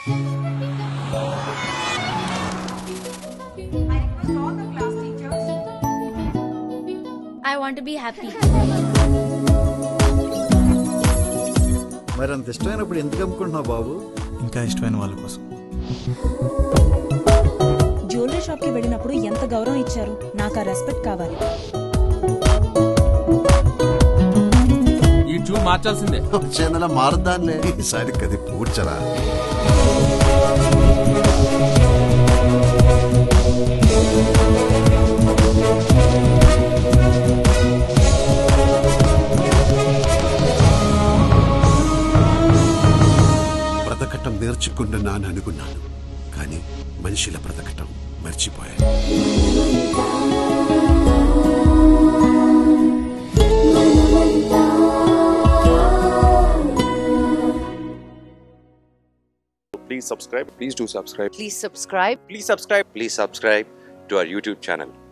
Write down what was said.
I want to be happy. మరి అంత ఇష్టమైనప్పుడు ఎందుకు అమ్ముకుంటున్నావు బాబు ఇంకా ఇష్టమైన వాళ్ళ కోసం జ్యువెలరీ షాప్ కి వెళ్ళినప్పుడు ఎంత గౌరవం ఇచ్చారు నాకు ఆ రెస్పెక్ట్ కావాలి ఈ జూన్ మార్చాల్సిందే వచ్చే నెల మారుద్దాంలే ఈసారి కది పూడ్చరా బ్రతకటం నేర్చుకుంటున్నాను అనుకున్నాను కానీ మనిషిల బ్రతకటం మర్చిపోయాను Please subscribe. Please do subscribe. Please subscribe. Please subscribe. Please subscribe to our YouTube channel.